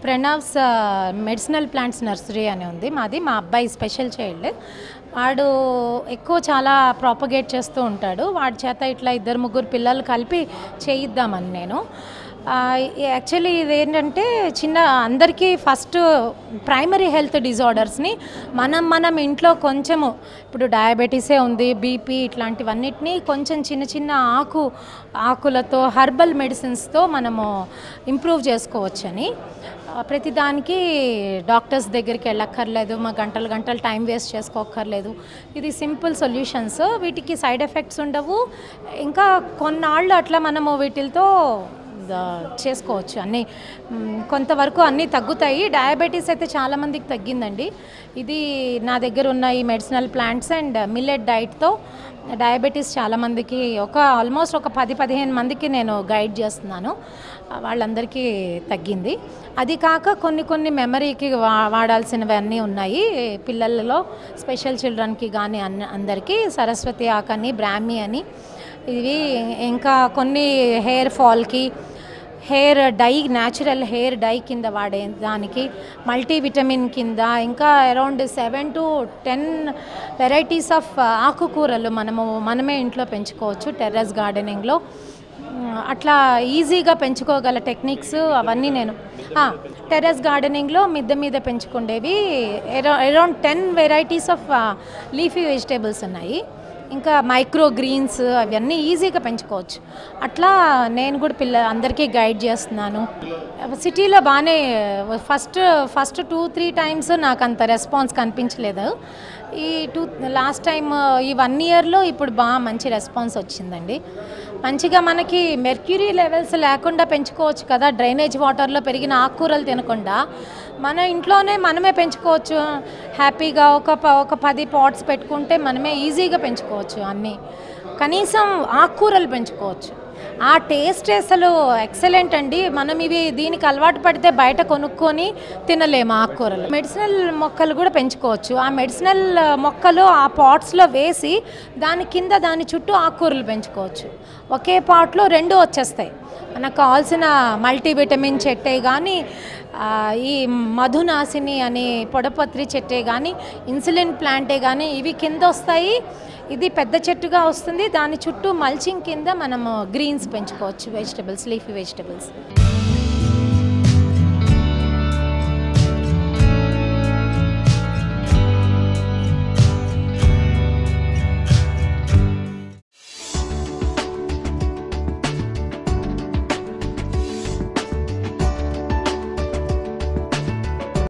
ప్రణవ్స్ medicinal plants nursery అని ఉంది మాది మా అబ్బాయి స్పెషల్ చైల్డ్ వాడు ఎక్కువ చాలా ప్రాపగేట్ చేస్తూ ఉంటాడు వాడి చేత ఇట్లా ఇద్దరు ముగ్గురు పిల్లలు కలిపి చేయిద్దామని నేను యాక్చువల్లీ ఇదేంటంటే చిన్న అందరికీ ఫస్ట్ ప్రైమరీ హెల్త్ డిజార్డర్స్ని మనం మనం ఇంట్లో కొంచెము ఇప్పుడు డయాబెటీసే ఉంది బీపీ ఇట్లాంటివన్నిటినీ కొంచెం చిన్న చిన్న ఆకు ఆకులతో హర్బల్ మెడిసిన్స్తో మనము ఇంప్రూవ్ చేసుకోవచ్చని ఆ, ప్రతిదానికి డాక్టర్స్ దగ్గరికి వెళ్ళక్కర్లేదు మా గంటలు గంటలు టైం వేస్ట్ చేసుకోక్కర్లేదు ఇది సింపుల్ సొల్యూషన్స్ వీటికి సైడ్ ఎఫెక్ట్స్ ఉండవు ఇంకా కొన్నాళ్ళు అట్లా మనము వీటితో ద- చేసుకోవచ్చు అన్నీ మ్, కొంతవరకు అన్నీ తగ్గుతాయి డయాబెటీస్ అయితే చాలామందికి తగ్గిందండి ఇది నా దగ్గర ఉన్న ఈ మెడిసినల్ ప్లాంట్స్ అండ్ మిల్లెట్ డైట్తో డయాబెటీస్ చాలామందికి ఒక ఆల్మోస్ట్ ఒక పది పదిహేను మందికి నేను గైడ్ చేస్తున్నాను ఆ, వాళ్ళందరికీ తగ్గింది అది కాక కొన్ని కొన్ని మెమరీకి వా వాడాల్సినవి అన్నీ ఉన్నాయి పిల్లలలో స్పెషల్ చిల్డ్రన్కి కానీ అన్న అందరికీ సరస్వతి ఆకని బ్రాహ్మి అని ఇవి ఇంకా కొన్ని హెయిర్ ఫాల్కి hair dye natural hair dye కింద వాడే దానికి మల్టీవిటమిన్ కింద ఇంకా around seven to ten varieties of ఆకుకూరలు మనము మనమే ఇంట్లో పెంచుకోవచ్చు టెర్రస్ గార్డెనింగ్లో మ్, అట్లా ఈజీగా పెంచుకోగల టెక్నిక్స్ అవన్నీ నేను టెర్రస్ గార్డెనింగ్లో మిద్దె మీద పెంచుకుండేవి around ten varieties of leafy vegetables ఉన్నాయి ఇంకా మైక్రో గ్రీన్స్ అవన్నీ ఈజీగా పెంచుకోవచ్చు అట్లా నేను కూడా పిల్ల అందరికీ గైడ్ చేస్తున్నాను సిటీలో బాగానే first first two three times నాకు అంత రెస్పాన్స్ కనిపించలేదు ఈ టూ లాస్ట్ టైం ఈ వన్ ఇయర్లో ఇప్పుడు బాగా మంచి రెస్పాన్స్ వచ్చిందండి మంచిగా మనకి మెర్క్యూరీ లెవెల్స్ లేకుండా పెంచుకోవచ్చు కదా డ్రైనేజ్ వాటర్లో పెరిగిన ఆకుకూరలు తినకుండా మన ఇంట్లోనే మనమే పెంచుకోవచ్చు హ్యాపీగా ఒక ప- ఒక పది పాట్స్ పెట్టుకుంటే మనమే ఈజీగా పెంచుకోవచ్చు అన్నీ కనీసం ఆకుకూరలు పెంచుకోవచ్చు ఆ టేస్ట్ అసలు ఎక్సలెంట్ అండి మనం ఇవి దీనికి అలవాటు పడితే బయట కొనుక్కొని తినలేము ఆకుకూరలు మెడిసినల్ మొక్కలు కూడా పెంచుకోవచ్చు ఆ మెడిసినల్ మొక్కలు ఆ పాట్స్లో వేసి దాని కింద దాని చుట్టూ ఆకుకూరలు పెంచుకోవచ్చు ఒకే పాట్లో రెండు వచ్చేస్తాయి మనకు కావాల్సిన మల్టీవిటమిన్ చెట్టే కానీ ఆ, ఈ మధునాశిని అనే పొడపత్రి చెట్టే కానీ ఇన్సులిన్ ప్లాంటే కానీ ఇవి కింద వస్తాయి ఇది పెద్ద చెట్టుగా వస్తుంది దాని చుట్టూ మల్చింగ్ కింద మనము గ్రీన్స్ పెంచుకోవచ్చు వెజిటబుల్స్ లీఫీ వెజిటబుల్స్